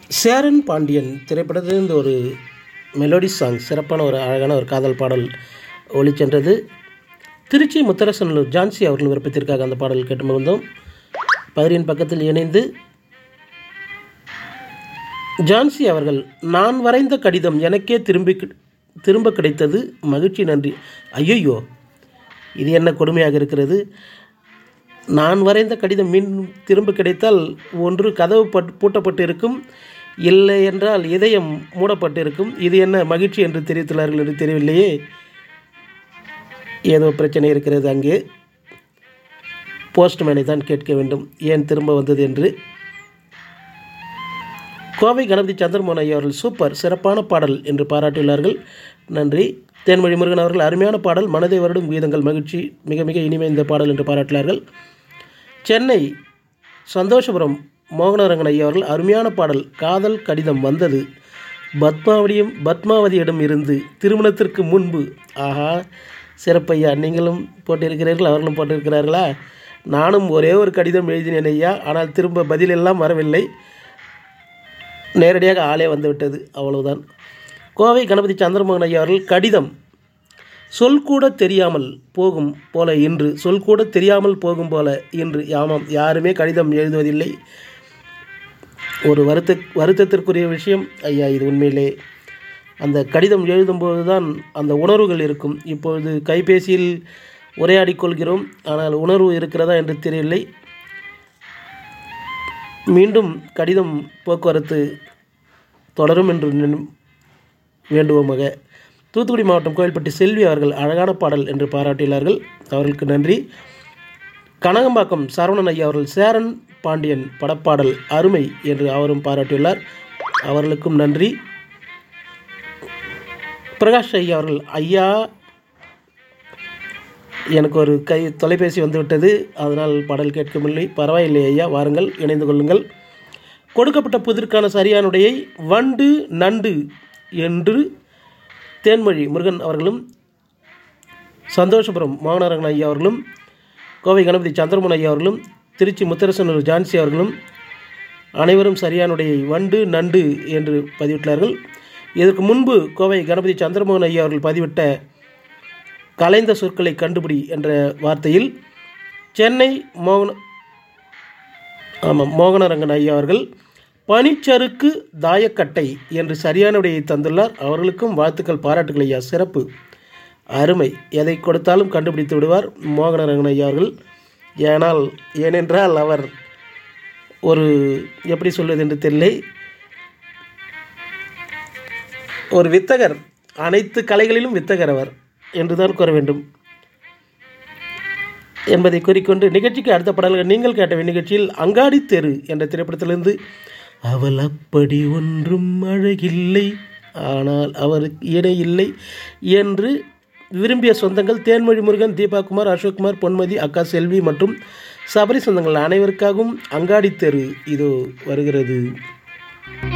சேரன் பாண்டியன் திரைப்படத்திலிருந்து ஒரு melody song சிறப்பான ஒரு அழகான ஒரு காதல் பாடல் ஒளிச்சென்றது திருச்சி முத்தரசனூர் ஜான்சி அவர்கள் விருப்பத்திற்காக அந்த பாடல் கேட்டு மகிழ்ந்தோம் பதிரின் பக்கத்தில் இணைந்து ஜான்சி அவர்கள் நான் வரைந்த கடிதம் எனக்கே திரும்பி கி- திரும்ப கிடைத்தது மகிழ்ச்சி நன்றி ஐயையோ இது என்ன கொடுமையாக இருக்கிறது நான் வரைந்த கடிதம் மீண்டும் திரும்ப கிடைத்தால் ஒன்று கதவு பட் பூட்டப்பட்டு இருக்கும் இல்லை என்றால் இதயம் மூடப்பட்டு இருக்கும் இது என்ன மகிழ்ச்சி என்று தெரிவித்துள்ளார்கள் என்று தெரியவில்லையே ஏதோ பிரச்சனை இருக்கிறது அங்கே போஸ்ட்மேனை தான் கேட்க வேண்டும் ஏன் திரும்ப வந்தது என்று கோவை கணபதி சந்திரமோகன் ஐயா அவர்கள் சூப்பர் சிறப்பான பாடல் என்று பாராட்டியுள்ளார்கள் நன்றி தேன்மொழி முருகன் அவர்கள் அருமையான பாடல் மனதை வருடும் கீதங்கள் மகிழ்ச்சி மிக மிக இனிமை இந்த பாடல் என்று பாராட்டினார்கள் சென்னை சந்தோஷபுரம் மோகனரங்கன் ஐயா அவர்கள் அருமையான பாடல் காதல் கடிதம் வந்தது பத்மாவதியும் பத்மாவதியிடம் இருந்து திருமணத்திற்கு முன்பு ஆஹா சிறப்பையா நீங்களும் போட்டிருக்கிறீர்கள் அவர்களும் போட்டிருக்கிறார்களா நானும் ஒரே ஒரு கடிதம் எழுதினேன் ஐயா ஆனால் திரும்ப பதில் எல்லாம் வரவில்லை நேரடியாக ஆளே வந்துவிட்டது அவ்வளவுதான் கோவை கணபதி சந்திரமோகன் ஐயா அவர்கள் கடிதம் சொல் கூட தெரியாமல் போகும் போல இன்று சொல் கூட தெரியாமல் போகும் போல இன்று ஆமாம் யாருமே கடிதம் எழுதுவதில்லை ஒரு வருத்த வருத்தத்திற்குரிய விஷயம் ஐயா இது உண்மையிலே அந்த கடிதம் எழுதும்போது தான் அந்த உணர்வுகள் இருக்கும் இப்பொழுது கைபேசியில் உரையாடிக் கொள்கிறோம் ஆனால் உணர்வு இருக்கிறதா என்று தெரியவில்லை மீண்டும் கடிதம் போக்குவரத்து தொடரும் என்று நினை- வேண்டுவோமாக தூத்துக்குடி மாவட்டம் கோயில்பட்டி செல்வி அவர்கள் அழகான பாடல் என்று பாராட்டியுள்ளார்கள் அவர்களுக்கு நன்றி கனகம்பாக்கம் சரவணன் ஐயா அவர்கள் சேரன் பாண்டியன் படப்பாடல் அருமை என்று அவரும் பாராட்டியுள்ளார் அவர்களுக்கும் நன்றி பிரகாஷ் ஐயா அவர்கள் ஐயா எனக்கு ஒரு கை தொலைபேசி வந்துவிட்டது அதனால் பாடல் கேட்கவில்லை பரவாயில்லை ஐயா வாருங்கள் இணைந்து கொள்ளுங்கள் கொடுக்கப்பட்ட புதிர்க்கான சரியானுடையை வண்டு நண்டு என்று தேன்மொழி முருகன் அவர்களும் சந்தோஷபுரம் மோகனரங்கன் ஐயா அவர்களும் கோவை கணபதி சந்திரமோகன் ஐயா அவர்களும் திருச்சி முத்தரசனூர் ஜான்சி அவர்களும் அனைவரும் சரியானுடைய வண்டு நண்டு என்று பதிவிட்டார்கள் இதற்கு முன்பு கோவை கணபதி சந்திரமோகன் ஐயா அவர்கள் பதிவிட்ட கலைந்த சொற்களை கண்டுபிடி என்ற வார்த்தையில் சென்னை மோகன ஆமாம் மோகனரங்கன் ஐயா அவர்கள் பனிச்சறுக்கு தாயக்கட்டை என்று சரியான விடையை தந்துள்ளார் அவர்களுக்கும் வாழ்த்துக்கள் பாராட்டுகள் ஐயா சிறப்பு அருமை எதை கொடுத்தாலும் கண்டுபிடித்து விடுவார் மோகனரங்கன் ஐயா அவர்கள் ஏனால் ஏனென்றால் அவர் ஒரு எப்படி சொல்வது என்று தெரியலை ஒரு வித்தகர் அனைத்து கலைகளிலும் வித்தகர் அவர் என்றுதான் கூற வேண்டும் என்பதை கூறிக்கொண்டு நிகழ்ச்சிக்கு அடுத்த பாடல்கள் நீங்கள் கேட்ட நிகழ்ச்சியில் அங்காடி தெரு என்ற திரைப்படத்திலிருந்து அவள் அப்படி ஒன்றும் அழகில்லை ஆனால் அவருக்கு இணை இல்லை என்று விரும்பிய சொந்தங்கள் தேன்மொழி முருகன் தீபாகுமார் அசோக்குமார் பொன்மதி அக்கா செல்வி மற்றும் சபரி சொந்தங்கள் அனைவருக்காகவும் அங்காடி தெரு இதோ வருகிறது